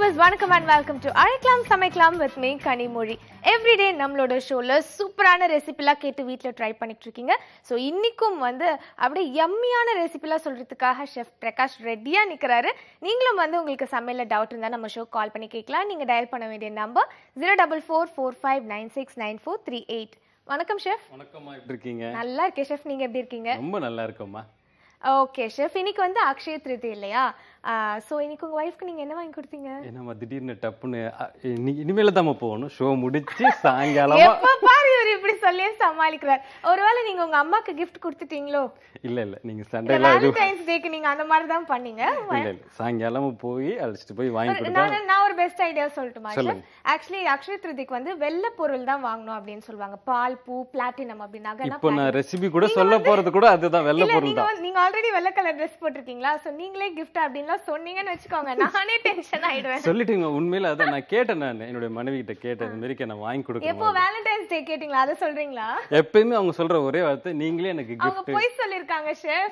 Viewers வணக்கம் and welcome to அழைக்கலாம் சமைக்கலாம் வித் மீ கனிமொழி எவ்ரிடே நம்மளோட ஷோல சூப்பரான ரெசிபிலாம் கேட்டு வீட்டில் ட்ரை பண்ணிட்டு இருக்கீங்க ஸோ இன்னைக்கும் வந்து அப்படியே யம்மியான ரெசிபிலாம் சொல்றதுக்காக ஷெஃப் பிரகாஷ் ரெடியா நிற்கிறாரு நீங்களும் வந்து உங்களுக்கு சமையலில் டவுட் இருந்தால் நம்ம ஷோ கால் பண்ணி கேட்கலாம் நீங்கள் டயல் பண்ண வேண்டிய number zero double four four five nine six nine four three eight வணக்கம் ஷெஃப் வணக்கம்மா எப்படி இருக்கீங்க நல்லா இருக்கேன் ஷெஃப் நீங்கள் எப்படி இருக்கீங்க ரொம்ப நல்லா இருக்கோம்மா ஓகே ஷெஃப் இன்னைக்கு வந்து அக்ஷய திருதி இல்லையா ஸோ இன்னைக்கு உங்கள் ஒய்ஃப்க்கு நீங்கள் என்ன வாங்கி கொடுத்தீங்க என்னம்மா திடீர்னு டப்புன்னு அ, இனி இனிமேல தான் போகணும் ஷோ முடிச்சு சாயங்காலமா எப்ப பாரு இவர் இப்படி சொல்லியே சமாளிக்கிறார் ஒருவேளை நீங்க உங்க அம்மாக்கு கிஃப்ட் கொடுத்துட்டீங்களோ இல்ல இல்ல நீங்க இந்த சண்டையெல்லாம் எதுவும் வேலண்டைன்ஸ் டேக்கு நீங்க அந்த மாதிரி தான் பண்ணீங்க இல்ல இல்ல சாயங்காலமா போய் அழைச்சிட்டு போய் வாங்கி கொடுத்தா நான் நான் ஒரு பெஸ்ட் ஐடியா சொல்லட்டுமா சொல்லுங்க. ஆக்சுவலி அக்ஷய திருதிக்கு வந்து வெள்ளை பொருள் தான் வாங்கணும் அப்படின்னு சொல்லுவாங்க பால் பூ பிளாட்டினம் அப்படி நகைனா இப்போ நான் ரெசிபி கூட சொல்ல போறது கூட அதுதான் வெள்ளை இல்ல பொருள் நீங்க தான் வந்து- நீங்க ஆல்ரெடி வெள்ளை கலர் ட்ரெஸ் போட்டிருக்கீங்களா சோ நீங்களே கிஃப்ட் அப்படின்லாம் சொன்னீங்கன்னு வச்சுக்கோங்க நானே டென்ஷன் ஆயிடுவேன் சொல்லிட்டீங்க உண்மையில அதான் நான் கேட்டேன் நான் என்னுடைய மனைவி கிட்ட கேட்டேன் இந்த மாதிரி நான் வாங்கி எப்போ கொடுக்கணும் வேலண்டைன்ஸ் டே கேட்டிங்களா அதை சொல்றீங்களா எப்பயுமே அவங்க சொல்ற ஒரே வார்த்தை நீங்களே எனக்கு அவங்க gift போய் சொல்லிருக்காங்க ஷெஃப்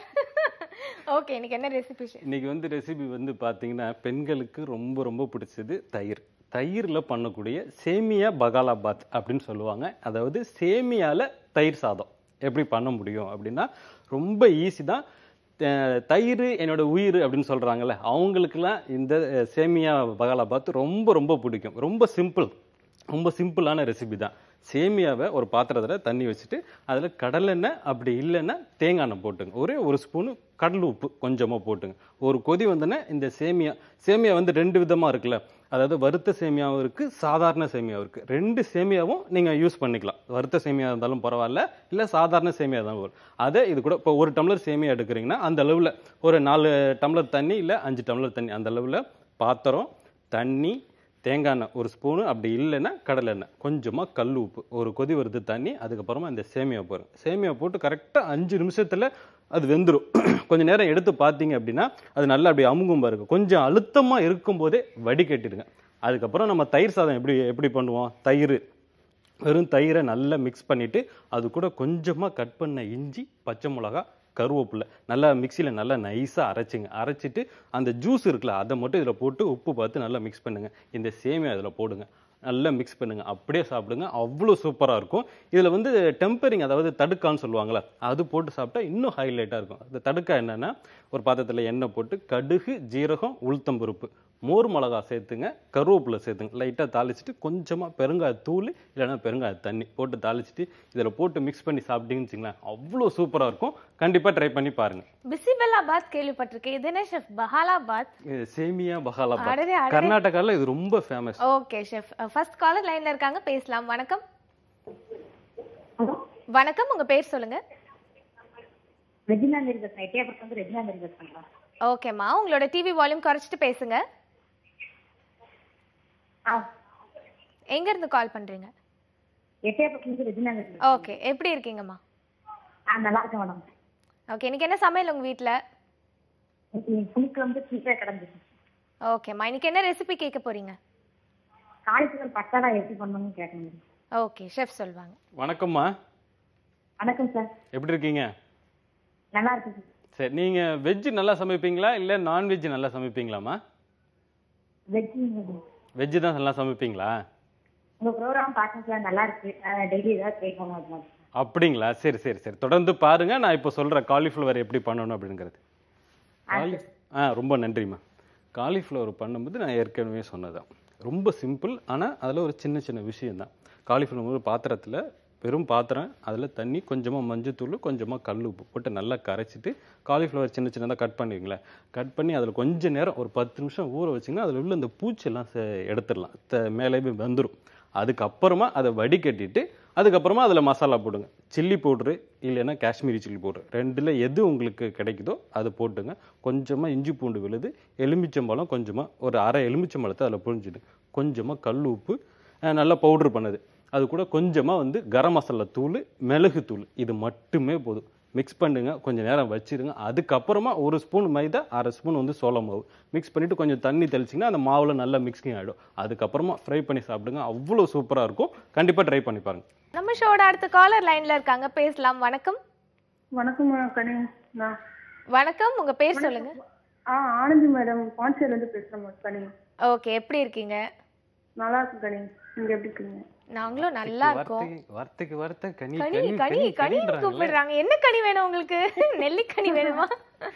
ஓகே இன்னைக்கு என்ன ரெசிபி ஷெஃப் இன்னைக்கு வந்து ரெசிபி வந்து பாத்தீங்கன்னா பெண்களுக்கு ரொம்ப ரொம்ப பிடிச்சது தயிர் தயிர்ல பண்ணக்கூடிய சேமியா பகாலாபாத் அப்படின்னு சொல்லுவாங்க அதாவது சேமியால தயிர் சாதம் எப்படி பண்ண முடியும் அப்படின்னா ரொம்ப ஈஸி தான் அஹ் தயிர் என்னோட உயிர் அப்படின்னு சொல்றாங்கல்ல அவங்களுக்குலாம் இந்த அஹ், சேமியா பகாலாபாத் ரொம்ப ரொம்ப பிடிக்கும் ரொம்ப சிம்பிள் ரொம்ப சிம்பிளான ரெசிபி தான் சேமியாவை ஒரு பாத்திரத்தில் தண்ணி வச்சுட்டு அதில் கடலெண்ணெய் அப்படி இல்லைன்னா தேங்காய் எண்ணெய் போட்டுங்க ஒரே ஒரு ஸ்பூனு கடல் உப்பு கொஞ்சமாக போட்டுங்க ஒரு கொதி வந்தோடனே இந்த சேமியா சேமியா வந்து ரெண்டு விதமாக இருக்குல்ல அதாவது வறுத்த சேமியாவும் இருக்குது சாதாரண சேமியாவும் இருக்குது ரெண்டு சேமியாவும் நீங்கள் யூஸ் பண்ணிக்கலாம் வறுத்த சேமியா இருந்தாலும் பரவாயில்ல இல்லை சாதாரண சேமியா தான் வரும் அதை இது கூட இப்போ ஒரு டம்ளர் சேமியா எடுக்கிறீங்கன்னா அந்த அளவில் ஒரு நாலு டம்ளர் தண்ணி இல்லை அஞ்சு டம்ளர் தண்ணி அந்த அளவில் பாத்திரம் தண்ணி தேங்காய் எண்ணெய் ஒரு ஸ்பூனு அப்படி இல்லைன்னா கடலை எண்ணெய் கொஞ்சமாக கல் உப்பு ஒரு கொதி வருது தண்ணி அதுக்கப்புறமா இந்த சேமியா போடுறோம் சேமியா போட்டு கரெக்டாக அஞ்சு நிமிஷத்தில் அது வெந்துடும் கொஞ்ச நேரம் எடுத்து பார்த்தீங்க அப்படின்னா அது நல்லா அப்படி அமுங்கும் பாருங்க கொஞ்சம் அழுத்தமாக இருக்கும்போதே வடிகட்டிடுங்க அதுக்கப்புறம் நம்ம தயிர் சாதம் எப்படி எப்படி பண்ணுவோம் தயிர் வெறும் தயிரை நல்லா மிக்ஸ் பண்ணிவிட்டு அது கூட கொஞ்சமாக கட் பண்ண இஞ்சி பச்சை மிளகா கருவேப்பிலை நல்லா மிக்சியில் நல்லா நைஸாக அரைச்சிங்க அரைச்சிட்டு அந்த ஜூஸ் இருக்குல்ல அதை மட்டும் இதில் போட்டு உப்பு பார்த்து நல்லா மிக்ஸ் பண்ணுங்க இந்த சேமியா இதில் போடுங்க நல்லா மிக்ஸ் பண்ணுங்க அப்படியே சாப்பிடுங்க அவ்வளோ சூப்பராக இருக்கும் இதில் வந்து டெம்பரிங் அதாவது தடுக்கான்னு சொல்லுவாங்கள்ல அது போட்டு சாப்பிட்டா இன்னும் ஹைலைட்டாக இருக்கும் அந்த தடுக்கா என்னன்னா ஒரு பாத்திரத்தில் எண்ணெய் போட்டு கடுகு ஜீரகம் உளுத்தம்பருப்பு மோர் மிளகா சேர்த்துங்க கருவேப்பிலை சேர்த்துங்க லைட்டாக தாளிச்சிட்டு கொஞ்சமாக பெருங்காய தூள் இல்லைன்னா பெருங்காய தண்ணி போட்டு தாளிச்சிட்டு இதில் போட்டு மிக்ஸ் பண்ணி சாப்பிட்டீங்கன்னு வச்சுங்களேன் அவ்வளோ சூப்பராக இருக்கும் கண்டிப்பாக ட்ரை பண்ணி பாருங்க பிசிபெல்லாபாத் கேள்விப்பட்டிருக்கேன் இது என்ன ஷெஃப் பஹாலாபாத் இது சேமியா பஹாலாபாத் அடடே, அடடே. கர்நாடகாவில் இது ரொம்ப famous okay chef first caller லைன்ல இருக்காங்க பேசலாம் வணக்கம் வணக்கம் உங்க பேர் சொல்லுங்க ரெஜினா மேரி பேசுறேன் எட்டியாபுரத்துல வந்து ரெஜினா மேரி பேசுறேன் ஓகேம்மா உங்களோட டிவி வால்யூம் குறைச்சிட்டு பேசுங்க ஆ எங்க இருந்து கால் பண்றீங்க எட்டியாபுரத்துல இருந்து ரெஜினா மேரி பேசுறேன். ஓகே எப்படி இருக்கீங்கம்மா ஆ நல்லா இருக்கேன் மேடம் ஓகே இன்னைக்கு என்ன சமையல் உங்க வீட்ல புளிக்கு வந்து சீக்கிர கிடந்துச்சு ஓகேம்மா இன்னைக்கு என்ன ரெசிபி கேட்க போறீங்க காலிஃபிளவர் பட்டாடா எப்படி பண்ணணும்னு கேட்டேன் ஓகே ஷெஃப் சொல்வாங்க வணக்கம்மா வணக்கம் சார் எப்படி இருக்கீங்க நல்லா இருக்கு சார் சரி நீங்கள் வெஜ் நல்லா சமைப்பீங்களா இல்லை நான்வெஜ் நல்லா சமைப்பீங்களாம்மா வெஜ் வெஜ் தான் நல்லா சமைப்பீங்களா உங்க ப்ரோக்ராம் பார்க்கணும் சார் நல்லா இருக்கு டெய்லி ஏதாவது ட்ரை பண்ணணும் அது மாதிரி அப்படிங்களா சரி சரி சரி தொடர்ந்து பாருங்க நான் இப்போ சொல்கிறேன் காலிஃப்ளவர் எப்படி பண்ணணும் அப்படிங்கிறது காலி ஆ ரொம்ப நன்றிம்மா காலிஃப்ளவர் பண்ணும்போது நான் ஏற்கனவே சொன்னதான் ரொம்ப சிம்பிள் ஆனால் அதில் ஒரு சின்ன சின்ன விஷயம்தான் காலிஃப்ளவர் ஒரு பாத்திரத்தில் வெறும் பாத்திரம் அதில் தண்ணி கொஞ்சமாக மஞ்சத்தூள் கொஞ்சமாக கல் உப்பு போட்டு நல்லா கரைச்சிட்டு காலிஃப்ளவர் சின்ன சின்னதாக கட் பண்ணுவீங்களே கட் பண்ணி அதில் கொஞ்ச நேரம் ஒரு பத்து நிமிஷம் ஊற வச்சிங்கன்னா அதில் உள்ள இந்த பூச்செல்லாம் செ- எடுத்துடலாம் த- மேலே போய் வந்துடும் அதுக்கப்புறமா அதை வடிகட்டிட்டு அதுக்கப்புறமா அதில் மசாலா போடுங்க சில்லி பவுட்ரு இல்லைன்னா காஷ்மீரி சில்லி பவுட்ரு ரெண்டில் எது உங்களுக்கு கிடைக்குதோ அது போட்டுங்க கொஞ்சமாக இஞ்சி பூண்டு விழுது எலுமிச்சம்பழம் கொஞ்சமாக ஒரு அரை எலுமிச்சம்பழத்தை அதில் புழிஞ்சிடு கொஞ்சமாக கல் உப்பு அஹ், நல்லா பவுட்ரு பண்ணுது அது கூட கொஞ்சமாக வந்து கரம் மசாலா தூள் மிளகு தூள் இது மட்டுமே போதும் மிக்ஸ் பண்ணுங்க கொஞ்சம் நேரம் வச்சிருங்க அதுக்கப்புறமா ஒரு ஸ்பூன் மைதா அரை ஸ்பூன் வந்து சோள மாவு மிக்ஸ் பண்ணிட்டு கொஞ்சம் தண்ணி தெளிச்சிங்கன்னா அந்த மாவுல நல்லா மிக்ஸிங் ஆகிடும் அதுக்கப்புறமா ஃப்ரை பண்ணி சாப்பிடுங்க அவ்வளோ சூப்பராக இருக்கும் கண்டிப்பாக ட்ரை பண்ணி பாருங்க நம்ம ஷோட அடுத்த காலர் லைன்ல இருக்காங்க பேசலாம் வணக்கம் வணக்கம் கனி நான் வணக்கம் உங்க பேர் சொல்லுங்க ஆ ஆனந்தி மேடம் பாண்டிச்சேரில இருந்து பேசுறேன் மேம் கனி ஓகே எப்படி இருக்கீங்க நல்லா இருக்கும் கனி நீங்க எப்படி இருக்கீங்க நாங்களும் நல்லா இருக்கோம் வார்த்தைக்கு வார்த்தைக்கு வார்த்தை கனி கனி கனி கனி கனி கனி கனின்றாங்களே. கூப்பிடுறாங்க என்ன கனி வேணும் உங்களுக்கு நெல்லிக்கனி வேணுமா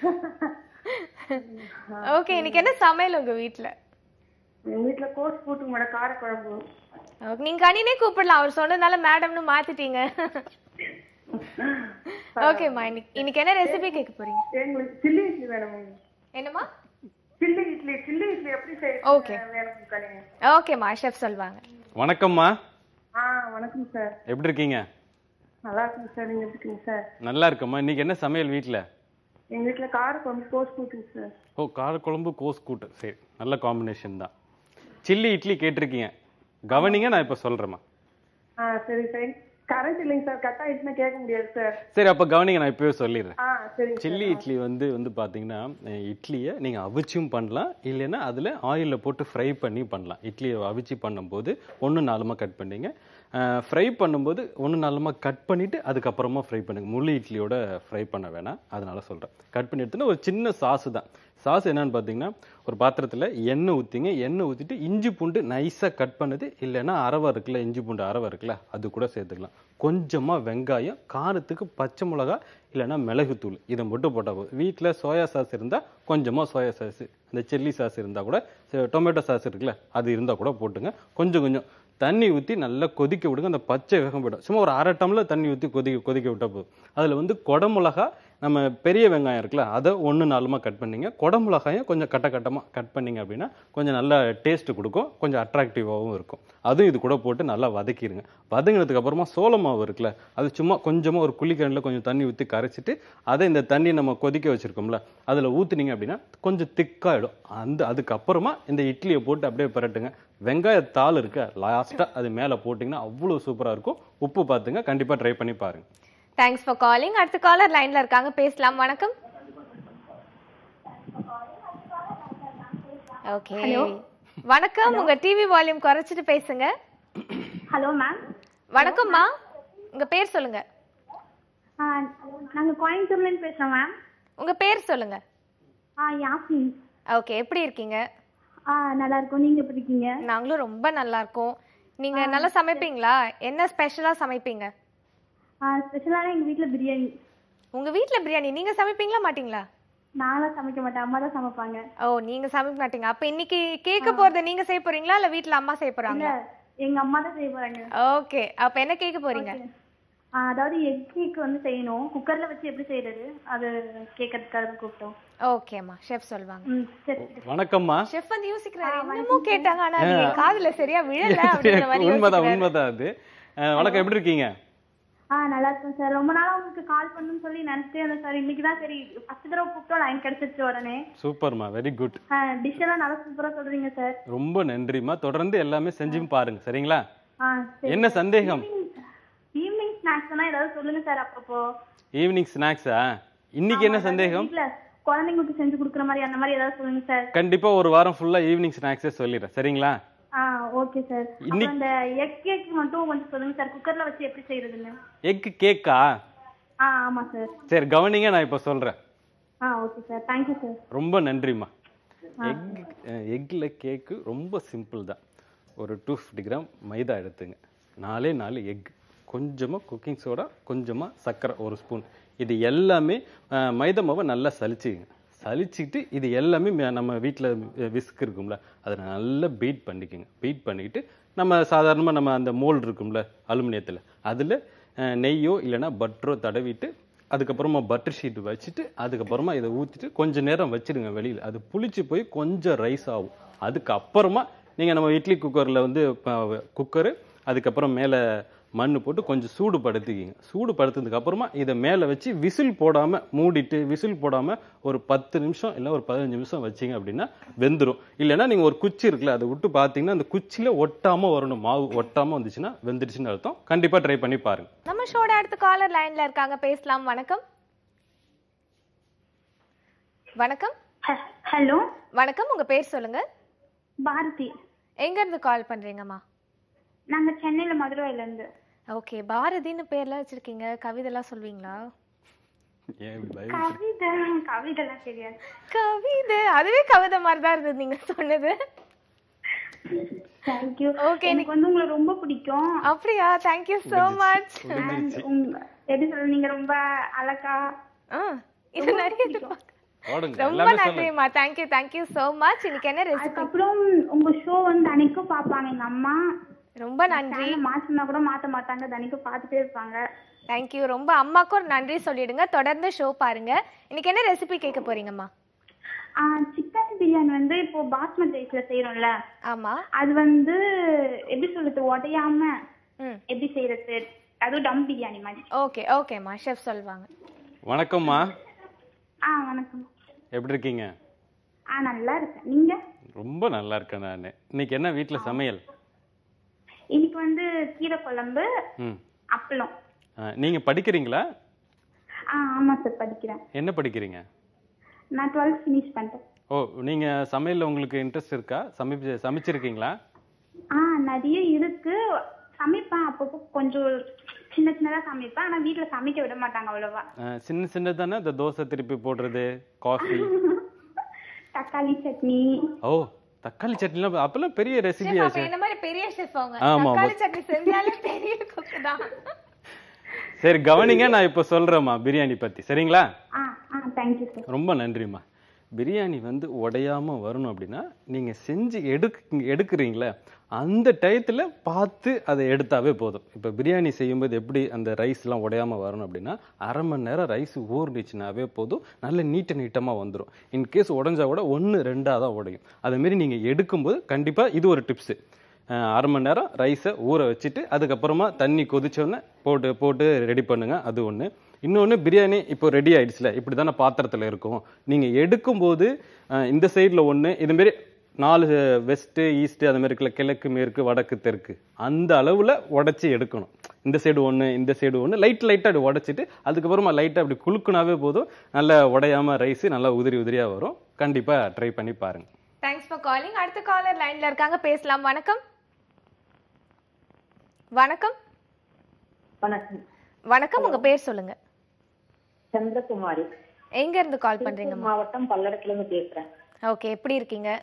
ஓகே இன்னைக்கு என்ன சமையல் உங்க வீட்ல எங்க வீட்டுல கோஸ் போட்டு மேடம் காரக்குழம்பு Okay, நீங்க கனினே கூப்பிடலாம் அவர் சொன்னதுனால மேடம்னு மாத்திட்டீங்க ஓகேம்மா இன்னைக்கு இன்னைக்கு என்ன ரெசிபி கேட்க போறீங்க எங்களுக்கு சில்லி இட்லி வேணும் என்னம்மா சில்லி இட்லி சில்லி இட்லி எப்படி Okay. செய்ய வேணும் கனி ஓகேம்மா ஷெஃப் சொல்வாங்க வணக்கம்மா ஆ வணக்கம் சார் எப்படி இருக்கீங்க நல்லா இருக்குங்க சார் நீங்க எப்படி இருக்கீங்க சார் நல்லா இருக்கம்மா இன்னைக்கு என்ன சமையல் வீட்ல எங்க வீட்டுல காரக்குழம்பு கோஸ் போட்டுங்க சார் ஓ காரக்குழம்பு கோஸ் கூட்டு சரி நல்ல காம்பினேஷன் தான் சில்லி இட்லி கேட்டிருக்கீங்க கவனிங்க நான் இப்போ சொல்கிறேம்மா ஆ சரி சார் கரண்ட் இல்லைங்க சார் கரெக்டா இட்னா கேட்க முடியாது சார் சரி அப்போ கவனிங்க நான் இப்போவே சொல்லிடுறேன் ஆ சரிங்க சில்லி இட்லி வந்து வந்து பார்த்தீங்கன்னா அஹ், இட்லியை நீங்கள் அவிச்சும் பண்ணலாம் இல்லைன்னா அதில் ஆயிலில் போட்டு ஃப்ரை பண்ணி பண்ணலாம் இட்லியை அவிச்சு பண்ணும்போது ஒன்று நாலுமா கட் பண்ணிங்க ஃப்ரை பண்ணும்போது ஒன்று நாலுமா கட் பண்ணிவிட்டு அதுக்கப்புறமா ஃப்ரை பண்ணுங்க முழு இட்லியோட ஃப்ரை பண்ண வேணாம் அதனால சொல்கிறேன் கட் பண்ணி எடுத்துன்னா ஒரு சின்ன சாஸு தான் சாஸ் என்னன்னு பார்த்தீங்கன்னா ஒரு பாத்திரத்தில் எண்ணெய் ஊற்றிங்க எண்ணெய் ஊற்றிட்டு இஞ்சி பூண்டு நைஸாக கட் பண்ணது இல்லைன்னா அரவை இருக்குல்ல இஞ்சி பூண்டு அரவை இருக்குல்ல அது கூட சேர்த்துக்கலாம் கொஞ்சமாக வெங்காயம் காரத்துக்கு பச்சை மிளகா இல்லைன்னா மிளகுத்தூள் இதை மட்டும் போட்டால் போதும் வீட்டில் சோயா சாஸ் இருந்தால் கொஞ்சமாக சோயா சாஸ் அந்த சில்லி சாஸ் இருந்தால் கூட ச- டொமேட்டோ சாஸ் இருக்குல்ல அது இருந்தால் கூட போட்டுங்க கொஞ்சம் கொஞ்சம் தண்ணி ஊற்றி நல்லா கொதிக்க விடுங்க அந்த பச்சை வேகம் போய்டும் சும்மா ஒரு அரை டம்ளர் தண்ணி ஊற்றி கொதிக்க கொதிக்க விட்டால் போதும் அதில் வந்து குடமிளகா நம்ம பெரிய வெங்காயம் இருக்குல்ல அதை ஒன்று நாலுமா கட் பண்ணிங்க குடமிளகாயும் கொஞ்சம் கட்ட கட்டமாக கட் பண்ணிங்க அப்படின்னா கொஞ்சம் நல்ல டேஸ்ட் கொடுக்கும் கொஞ்சம் அட்ராக்டிவாகவும் இருக்கும் அதுவும் இது கூட போட்டு நல்லா வதக்கிடுங்க வதங்கினதுக்கு அப்புறமா சோள மாவு இருக்குல்ல அது சும்மா கொஞ்சமாக ஒரு குழிக்கரண்டில் கொஞ்சம் தண்ணி ஊற்றி கரைச்சிட்டு அதை இந்த தண்ணி நம்ம கொதிக்க வச்சுருக்கோம்ல அதில் ஊற்றுனீங்க அப்படின்னா கொஞ்சம் திக்காயிடும் அந்த அதுக்கப்புறமா இந்த இட்லியை போட்டு அப்படியே பரட்டுங்க வெங்காயத்தாள் இருக்க லாஸ்ட்டாக அது மேலே போட்டிங்கன்னா அவ்வளோ சூப்பராக இருக்கும் உப்பு பார்த்துங்க கண்டிப்பாக ட்ரை பண்ணி பாருங்க தேங்க்ஸ் ஃபார் காலிங் அடுத்த காலர் லைன்ல இருக்காங்க பேசலாம் வணக்கம் ஓகே வணக்கம் உங்க டிவி வால்யூம் குறைச்சிட்டு பேசுங்க ஹலோ மேம் வணக்கம்மா உங்க பேர் சொல்லுங்க நாங்கள் கோயம்புத்தூர்லேருந்து பேசுகிறோம் மேம் உங்க பேர் சொல்லுங்க ஆ யாஸ்மின் ஓகே எப்படி இருக்கீங்க ஆ நல்லா இருக்கோம் நீங்கள் எப்படி இருக்கீங்க நாங்களும் ரொம்ப நல்லா இருக்கோம் நீங்க நல்லா சமைப்பீங்களா என்ன ஸ்பெஷலா சமைப்பீங்க ஆ ஸ்பெஷலான எங்கள் வீட்டில் பிரியாணி உங்க வீட்ல பிரியாணி நீங்க சமைப்பீங்களா மாட்டீங்களா நான்லாம் சமைக்க மாட்டேன் அம்மா தான் சமைப்பாங்க ஓ நீங்க சமைக்க மாட்டீங்க அப்ப இன்னைக்கு கேட்க போறத நீங்க செய்ய போறீங்களா இல்ல வீட்ல அம்மா செய்ய போறாங்க இல்லை எங்கள் அம்மா தான் செய்ய போகிறாங்க ஓகே அப்ப என்ன கேட்க போறீங்க அதாவது எக் கேக் வந்து செய்யணும் குக்கரில் வச்சு எப்படி செய்யறது அது கேட்கறதுக்காக தான் கூப்பிட்டோம் ஓகேம்மா ஷெஃப் சொல்வாங்க ம் சரி வணக்கம்மா ஷெஃப் வந்து யோசிக்கிறாரு என்னமோ கேட்டாங்க ஆனா அது என் காதுல சரியா விழல அப்படிங்கிற மாதிரி உண்மைதான் யோசிக்கிறாரு. உண்மைதான் அது அஹ், வணக்கம் எப்படி இருக்கீங்க ஆ நல்லா இருக்கும் சார் ரொம்ப நாளாக உங்களுக்கு கால் பண்ணணும்னு சொல்லி நினச்சிட்டே இருந்தேன் சார் இன்னைக்கு தான் சரி ஃபஸ்ட் தடவை கூப்பிட்டோம் லைன் கிடச்சிருச்சு உடனே சூப்பர்மா வெரி குட் டிஷ் எல்லாம் நல்லா சூப்பராக சொல்கிறீங்க சார் ரொம்ப நன்றிம்மா தொடர்ந்து எல்லாமே செஞ்சும் பாருங்க சரிங்களா ஆ சரி என்ன சந்தேகம் ஈவினிங் ஸ்நாக்ஸ் எல்லாம் ஏதாவது சொல்லுங்க சார் அப்பப்போ ஈவினிங் ஸ்நாக்ஸா இன்னைக்கு என்ன சந்தேகம் வீட்ல குழந்தைங்களுக்கு செஞ்சு கொடுக்குற மாதிரி அந்த மாதிரி ஏதாவது சொல்லுங்க சார் கண்டிப்பா ஒரு வாரம் ஃபுல்லா ஈவினிங் ஸ்நாக்ஸே சொல்லிடுறேன் சரிங்களா ஆ ஓகே சார் அப்புறம் அந்த எக் கேக் மட்டும் கொஞ்சம் சொல்லுங்க சார் குக்கர்ல வச்சு எப்படி செய்யறதுன்னு எக் கேக்கா ஆ ஆமா சார் சரி கவனிங்க நான் இப்போ சொல்றேன் ஆ ஓகே சார் தேங்க்யூ சார் ரொம்ப நன்றிம்மா எக் எக்கில் கேக்கு ரொம்ப சிம்பிள் தான் ஒரு டூ ஃபிஃப்டி கிராம் மைதா எடுத்துங்க நாலே நாலு எக் கொஞ்சமாக குக்கிங் சோடா கொஞ்சமாக சர்க்கரை ஒரு ஸ்பூன் இது எல்லாமே அஹ், மைதா மாவை நல்லா சலிச்சுங்க சலிச்சுட்டு இது எல்லாமே மே- நம்ம வீட்டில் விஸ்க் இருக்கும்ல அதை நல்லா பீட் பண்ணிக்கோங்க பீட் பண்ணிக்கிட்டு நம்ம சாதாரணமாக நம்ம அந்த மோல்டு இருக்கும்ல அலுமினியத்தில் அதில் நெய்யோ இல்லைன்னா பட்டரோ தடவிட்டு அதுக்கப்புறமா பட்டர் ஷீட் வச்சுட்டு அதுக்கப்புறமா இதை ஊற்றிட்டு கொஞ்ச நேரம் வச்சிடுங்க வெளியில் அது புளிச்சு போய் கொஞ்சம் ரைஸ் ஆகும் அதுக்கப்புறமா நீங்கள் நம்ம இட்லி குக்கரில் வந்து குக்கரு அதுக்கப்புறம் மேலே மண் போட்டு கொஞ்சம் சூடு படுத்திக்கிங்க சூடு படுத்ததுக்கு அப்புறமா இதை மேலே வச்சு விசில் போடாமல் மூடிட்டு விசில் போடாமல் ஒரு பத்து நிமிஷம் இல்லை ஒரு பதினஞ்சு நிமிஷம் வச்சீங்க அப்படின்னா வெந்துடும் இல்லைன்னா நீங்கள் ஒரு குச்சி இருக்குல்ல அதை விட்டு பார்த்தீங்கன்னா அந்த குச்சியில் ஒட்டாமல் வரணும் மாவு ஒட்டாமல் வந்துச்சுன்னா வெந்துடுச்சுன்னு அர்த்தம் கண்டிப்பாக ட்ரை பண்ணி பாருங்க நம்ம ஷோட அடுத்த காலர் லைன்ல இருக்காங்க பேசலாம் வணக்கம் வணக்கம் ஹலோ வணக்கம் உங்க பேர் சொல்லுங்க பாரதி எங்க இருந்து கால் பண்றீங்கம்மா நாங்க சென்னையில மதுரையில இருந்து ஓகே பாரதின்னு பேர்லாம் வச்சிருக்கீங்க கவிதைலாம் சொல்வீங்களா ஏன் இப்படி பயம் கவிதை கவிதைலாம் தெரியாது கவிதை அதுவே கவிதை மாதிரி தான் இருந்தது நீங்க சொன்னது தேங்க்யூ Okay, எனக்கு வந்து உங்களை ரொம்ப பிடிக்கும் அப்படியா தேங்க்யூ so மச் And உங்க எப்படி சொல்ற நீங்க ரொம்ப அழகா இது நிறைய எதிர்பார்க்க- போடுங்க ரொம்ப எல்லாமே சொல்லுங்க நன்றிம்மா தேங்க்யூ தேங்க்யூ so மச் இன்னைக்கு என்ன ரெசிபி அதுக்கப்புறம் உங்க ஷோ வந்து அன்னைக்கும் பார்ப்பாங்க எங்க அம்மா ரொம்ப நன்றி சேனல் மாத்தினா கூட மாத்த மாட்டாங்க தினைக்கும் பார்த்துட்டே இருப்பாங்க தேங்க்யூ ரொம்ப அம்மாக்கும் ஒரு நன்றி சொல்லிடுங்க தொடர்ந்து ஷோ பாருங்க இன்னைக்கு என்ன ரெசிபி கேட்க போறீங்கம்மா சிக்கன் பிரியாணி வந்து இப்போ பாஸ்மதி ரைஸ்ல செய்யறோம்ல ஆமா அது வந்து எப்படி சொல்றது உடையாம ம் எப்படி செய்யறது அதுவும் டம் பிரியாணி மாதிரி ஓகே ஓகேம்மா ஷெஃப் சொல்வாங்க வணக்கம்மா ஆ வணக்கம் எப்படி இருக்கீங்க ஆ நல்லா இருக்கேன் நீங்க ரொம்ப நல்லா இருக்கேன் நான் இன்னைக்கு என்ன வீட்ல சமையல் இன்னைக்கு வந்து கீரை குழம்பு ம் அப்பளம் ஆ, நீங்க படிக்கிறீங்களா ஆ ஆமா சார் படிக்கிறேன் என்ன படிக்கிறீங்க நான் டுவெல்த் ஃபினிஷ் பண்ணிட்டேன் ஓ நீங்க சமையல்ல உங்களுக்கு இன்ட்ரெஸ்ட் இருக்கா சமைச்சு சமைச்சிருக்கீங்களா ஆ நிறைய இருக்கு சமைப்பேன் அப்பப்போ கொஞ்சம் சின்ன சின்னதா சமைப்பேன் ஆனா வீட்ல சமைக்க விட மாட்டாங்க அவ்வளவா ஆ, சின்ன சின்னதானே இந்த தோசை திருப்பி போடுறது காஃபி தக்காளி சட்னி ஓ தக்காளி சட்னிலாம் அப்பெல்லாம் பெரிய ரெசிபி ஷெஃப் அப்ப ஆச்சு என்ன மாதிரி பெரிய ஷெஃப் அவங்க ஆமா, ஆமா. தக்காளி சட்னி செஞ்சாலே பெரிய குக்கு தான் சரி கவனிங்க நான் இப்போ சொல்றேம்மா பிரியாணி பத்தி சரிங்களா ஆ ஆ தேங்க்யூ சார் ரொம்ப நன்றிம்மா பிரியாணி வந்து உடையாம வரணும் அப்படின்னா நீங்க செஞ்சு எடுக்க எடுக்கிறீங்களே அந்த டயத்துல பார்த்து அதை எடுத்தாவே போதும் இப்போ பிரியாணி செய்யும்போது எப்படி அந்த ரைஸ்லாம் உடையாம வரணும் அப்படின்னா அரை மணி நேரம் ரைஸ் ஊறிடுச்சுனாவே போதும் நல்ல நீட்ட நீட்டமா வந்துடும் இன்கேஸ் உடஞ்சா கூட ஒன்று ரெண்டாக தான் உடையும் அதேமாரி நீங்க எடுக்கும்போது கண்டிப்பா இது ஒரு டிப்ஸு அரை மணி நேரம் ரைஸை ஊற வச்சுட்டு அதுக்கப்புறமா தண்ணி கொதிச்சோன்னே போட்டு போட்டு ரெடி பண்ணுங்க அது ஒன்று இன்னொன்று பிரியாணி இப்போ ரெடி ஆயிடுச்சுல இப்படி தானே பாத்திரத்தில் இருக்கும் நீங்கள் எடுக்கும்போது அஹ், இந்த சைடில் ஒன்று இதுமாரி நாலு வெஸ்ட்டு ஈஸ்ட்டு அது மாதிரி இருக்குல்ல கிழக்கு மேற்கு வடக்கு தெற்கு அந்த அளவில் உடச்சி எடுக்கணும் இந்த சைடு ஒன்று இந்த சைடு ஒன்று லைட் லைட்டாக அப்படி உடச்சிட்டு அதுக்கப்புறமா லைட்டாக அப்படி குலுக்குனாவே போதும் நல்லா உடையாம ரைஸ் நல்லா உதிரி உதிரியாக வரும் கண்டிப்பாக ட்ரை பண்ணி பாருங்க தேங்க்ஸ் ஃபார் காலிங் அடுத்த காலர் லைன்ல இருக்காங்க பேசலாம் வணக்கம் வணக்கம் வணக்கம் வணக்கம் உங்க பேர் சொல்லுங்க சந்திரகுமாரி எங்க இருந்து கால் பண்றீங்கம்மா மாவட்டம் பல்லடத்துல இருந்து பேசுறேன் ஓகே எப்படி இருக்கீங்க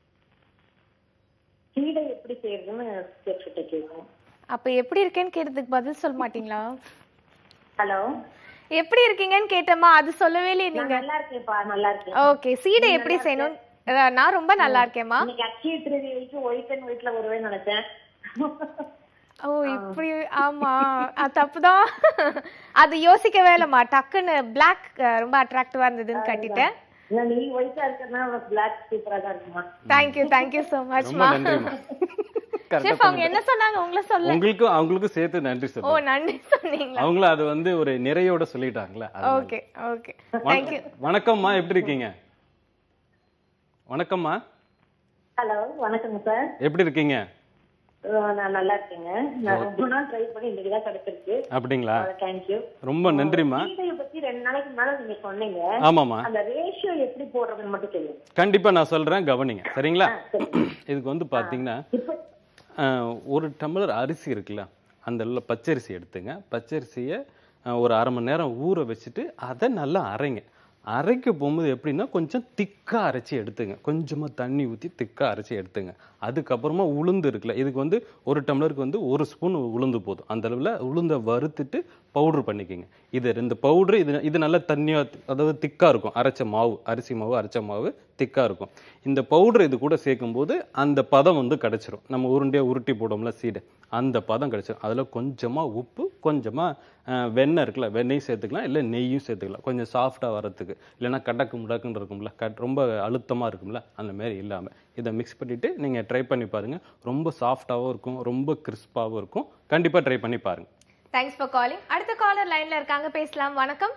கீரை எப்படி செய்யறதுன்னு கேட்டுட்டு கேட்கணும் அப்ப எப்படி இருக்கேன்னு கேட்டதுக்கு பதில் சொல்ல மாட்டீங்களா ஹலோ எப்படி இருக்கீங்கன்னு கேட்டேம்மா அது சொல்லவே இல்லையே நீங்க நல்லா இருக்கேன்ப்பா நல்லா இருக்கேன் ஓகே சீடை எப்படி செய்யணும் அஹ், நான் ரொம்ப நல்லா இருக்கேம்மா இன்னைக்கு அக்ஷய திருதிக்கு ஒயிட் அண்ட் ஒயிட்ல வருவேன்னு நினைச்சேன் ஓ இப்படி ஆமா அது தப்புதான் அது யோசிக்கவே இல்லம்மா டக்குன்னு பிளாக் ரொம்ப அட்ராக்டிவா இருந்ததுன்னு கட்டிட்டேன் இல்ல, நீ ஒயிட்டா இருக்கிறதுனால பிளாக் சூப்பரா தான் இருக்குமா தேங்க்யூ தேங்க்யூ so ரொம்ப மச்மா நன்றிம்மா ஷெஃப் அவங்க என்ன சொன்னாங்க உங்களை சொல்ல உங்களுக்கும் அவங்களுக்கும் சேர்த்து நன்றி ஓ சொல்லுங்க நன்றி சொன்னீங்களா அவங்களும் அது வந்து ஒரு நிறையோட சொல்லிட்டாங்களே அதனால. ஓகே ஓகே வணக்கம். தேங்க்யூ வணக்கம்மா எப்படி இருக்கீங்க வணக்கம்மா ஹலோ வணக்கங்க சார் எப்படி இருக்கீங்க நான் நல்லா இருக்கேங்க நான் ரொம்ப நாள் ட்ரை பண்ணி இன்னைக்கு தான் கிடைச்சிருக்கு அப்படிங்களா தேங்க்யூ ரொம்ப நன்றிம்மா கீரையை பத்தி ரெண்டு நாளைக்கு முன்னால நீங்க சொன்னீங்க ஆமாம்மா அந்த ரேஷியோ எப்படி போடுறதுன்னு மட்டும் தெரியும் கண்டிப்பா நான் சொல்றேன் கவனிங்க சரிங்களா இதுக்கு வந்து பாத்தீங்கன்னா இப்ப ஆஹ், ஒரு டம்ளர் அரிசி இருக்குல்ல அந்த உள்ள பச்சரிசி எடுத்துங்க பச்சரிசியை ஆஹ், ஒரு அரை மணி நேரம் ஊற வச்சுட்டு அதை நல்லா அரைங்க அரைக்க போகும்போது எப்படின்னா கொஞ்சம் திக்கா அரைச்சி எடுத்துங்க கொஞ்சமா தண்ணி ஊற்றி திக்கா அரைச்சி எடுத்துங்க அதுக்கப்புறமா உளுந்து இருக்குல்ல இதுக்கு வந்து ஒரு டம்ளருக்கு வந்து ஒரு ஸ்பூன் உளுந்து போதும் அந்த அளவில் உளுந்தை வறுத்துட்டு பவுடர் பண்ணிக்கோங்க இது இந்த பவுடர் இது இது நல்லா தண்ணியா அதாவது திக்கா இருக்கும் அரைச்ச மாவு அரிசி மாவு அரைச்ச மாவு திக்கா இருக்கும் இந்த பவுடர் இது கூட சேர்க்கும்போது அந்த பதம் வந்து கிடைச்சிரும் நம்ம உருண்டையா உருட்டி போடுவோம்ல சீடை அந்த பதம் கிடைச்சிரும் அதில் கொஞ்சமா உப்பு கொஞ்சமா அஹ், வெண்ணெய் இருக்குல்ல வெண்ணெயும் சேர்த்துக்கலாம் இல்லை நெய்யும் சேர்த்துக்கலாம் கொஞ்சம் சாஃப்டா வரதுக்கு இல்லைன்னா கடக்கு முடக்குன்னு இருக்கும்ல கட் ரொம்ப அழுத்தமா இருக்கும்ல அந்த மாதிரி இல்லாம இதை மிக்ஸ் பண்ணிட்டு நீங்க ட்ரை பண்ணி பாருங்க ரொம்ப சாஃப்டாகவும் இருக்கும் ரொம்ப கிறிஸ்பாகவும் இருக்கும் கண்டிப்பா ட்ரை பண்ணி பாருங்க தேங்க்ஸ் ஃபார் காலிங் அடுத்த காலர் லைன்ல இருக்காங்க பேசலாம் வணக்கம்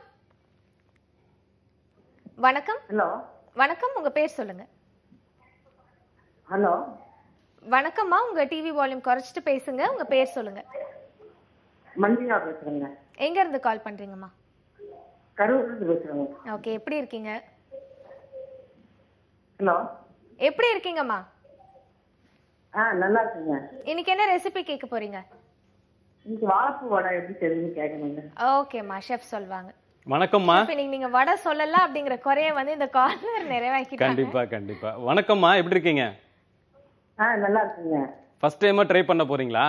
வணக்கம் ஹலோ வணக்கம் உங்க பேர் சொல்லுங்க ஹலோ வணக்கம்மா உங்க டிவி வால்யூம் குறைச்சிட்டு பேசுங்க உங்க பேர் சொல்லுங்க மஞ்சிகா பேசுறேங்க எங்க இருந்து கால் பண்றீங்கம்மா கரூர்ல இருந்து பேசுறேங்க ஓகே எப்படி இருக்கீங்க ஹலோ எப்படி இருக்கீங்கம்மா ஆ நல்லா இருக்குங்க இன்னைக்கு என்ன ரெசிபி கேட்க போறீங்க இன்னைக்கு வாழைப்பூ வடை எப்படி தெரியும்னு கேட்கணுங்க ஓகேம்மா ஷெஃப் சொல்வாங்க வணக்கம்மா இப்ப இன்னைக்கு நீங்க வடை சொல்லல அப்படிங்கிற குறைய வந்து இந்த கார்னர் நிறைவாக்கிட்டாங்க கண்டிப்பா கண்டிப்பா வணக்கம்மா எப்படி இருக்கீங்க ஆ நல்லா இருக்குங்க ஃபர்ஸ்ட் டைமா ட்ரை பண்ண போறீங்களா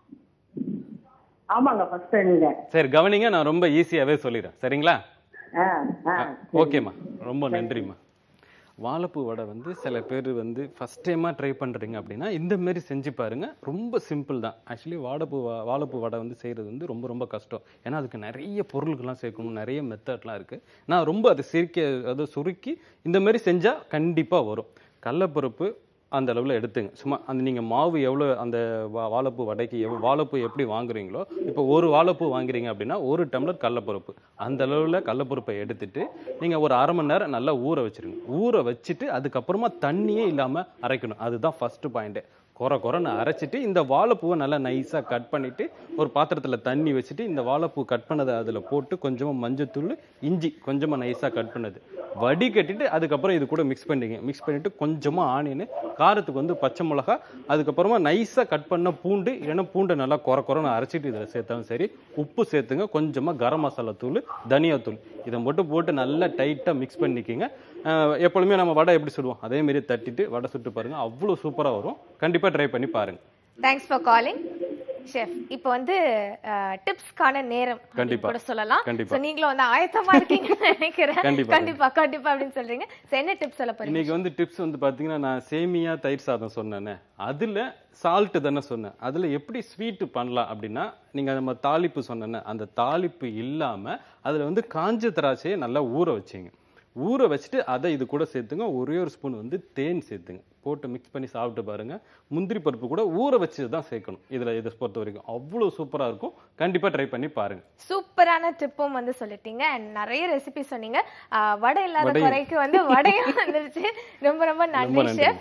ஆமாங்க ஃபர்ஸ்ட் டைம்ங்க சரி கவனிங்க நான் ரொம்ப ஈஸியாவே சொல்லிடுறேன் சரிங்களா ஆ ஆ ஓகேம்மா ரொம்ப நன்றிம்மா வாழைப்பூ வடை வந்து சில பேர் வந்து ஃபஸ்ட் டைமாக ட்ரை பண்ணுறீங்க அப்படின்னா இந்த மாதிரி செஞ்சு பாருங்க ரொம்ப சிம்பிள் தான் ஆக்சுவலி வாழைப்பூ வா- வாழைப்பூ வடை வந்து செய்கிறது வந்து ரொம்ப ரொம்ப கஷ்டம் ஏன்னா அதுக்கு நிறைய பொருளுக்கெல்லாம் சேர்க்கணும் நிறைய மெத்தட்லாம் இருக்குது நான் ரொம்ப அதை சிரிக்க அதை சுருக்கி இந்த மாதிரி செஞ்சால் கண்டிப்பாக வரும் கடலப்பருப்பு அந்த அளவில் எடுத்துங்க சும்மா அந்த நீங்கள் மாவு எவ்வளோ அந்த வா- வாழைப்பூ வடைக்கு எவ்வளோ வாழைப்பூ எப்படி வாங்குறீங்களோ இப்போ ஒரு வாழைப்பூ வாங்குறீங்க அப்படின்னா ஒரு டம்ளர் கடலப்பருப்பு அந்த அளவில் கடலப்பருப்பை எடுத்துட்டு நீங்கள் ஒரு அரை மணி நேரம் நல்லா ஊற வச்சிருங்க ஊற வச்சுட்டு அதுக்கப்புறமா தண்ணியே இல்லாமல் அரைக்கணும் அதுதான் ஃபர்ஸ்ட் பாயிண்ட்டு குறை குறைன்னு அரைச்சிட்டு இந்த வாழைப்பூவை நல்லா நைஸாக கட் பண்ணிட்டு ஒரு பாத்திரத்தில் தண்ணி வச்சுட்டு இந்த வாழைப்பூ கட் பண்ணதை அதில் போட்டு கொஞ்சமாக மஞ்சத்தூள் இஞ்சி கொஞ்சமாக நைஸாக கட் பண்ணது வடிகட்டிட்டு அதுக்கப்புறம் இது கூட மிக்ஸ் பண்ணிங்க மிக்ஸ் பண்ணிட்டு கொஞ்சமாக ஆனியன் காரத்துக்கு வந்து பச்சை மிளகா அதுக்கப்புறமா நைஸாக கட் பண்ண பூண்டு இல்லைன்னா பூண்டை நல்லா குறை குறைன்னு அரைச்சிட்டு இதில் சேர்த்தாலும் சரி உப்பு சேர்த்துங்க கொஞ்சமாக கரம் மசாலா தூள் தனியாத்தூள் இதை மட்டும் போட்டு நல்லா டைட்டாக மிக்ஸ் பண்ணிக்கிங்க அஹ் எப்பொழுதுமே நம்ம வடை எப்படி சுடுவோம் அதே மாதிரி தட்டிட்டு வடை சுட்டு பாருங்க அவ்வளோ சூப்பராக வரும் கண்டிப்பாக ட்ரை பண்ணி பாருங்க தேங்க்ஸ் ஃபார் காலிங் ஷெஃப் இப்போ வந்து டிப்ஸ்க்கான நேரம் அப்படின்னு கண்டிப்பா. கூட சொல்லலாம் கண்டிப்பா. So, நீங்களும் வந்து ஆயத்தமா இருக்கீங்கன்னு நினைக்கிறேன் கண்டிப்பா. கண்டிப்பா கண்டிப்பா அப்படின்னு சொல்றீங்க So, என்ன டிப்ஸ் சொல்ல போறீங்க இன்னைக்கு வந்து டிப்ஸ் வந்து பாத்தீங்கன்னா நான் சேமியா தயிர் சாதம் சொன்னேனே அதுல சால்ட் தானே சொன்னேன் அதுல எப்படி ஸ்வீட் பண்ணலாம் அப்படின்னா நீங்க நம்ம தாளிப்பு சொன்னேனே அந்த தாளிப்பு இல்லாம அதுல வந்து காஞ்ச திராட்சையை நல்லா ஊற வச்சீங்க ஊற வச்சுட்டு அதை இது கூட சேர்த்துங்க ஒரே ஒரு ஸ்பூன் வந்து தேன் சேர்த்துங்க போட்டு மிக்ஸ் பண்ணி சாப்பிட்டு பாருங்க முந்திரி பருப்பு கூட ஊற வச்சு தான் சேர்க்கணும் இதுல இதை பொறுத்த வரைக்கும் அவ்வளோ சூப்பரா இருக்கும் கண்டிப்பா ட்ரை பண்ணி பாருங்க சூப்பரான டிப்பும் வந்து சொல்லிட்டீங்க அண்ட் நிறைய ரெசிபி சொன்னீங்க ஆஹ் வடை இல்லாத வடையும். குறைக்கு வந்து வடையும் வந்துருச்சு ரொம்ப ரொம்ப நன்றி நன்றி. ஷெஃப்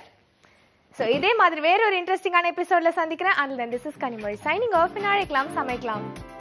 ஸோ இதே மாதிரி வேற ஒரு இன்ட்ரெஸ்டிங்கான எபிசோட்ல சந்திக்கிறேன் and this is Kanimozhi signing off நாளைக்கலாம் சமைக்கலாம்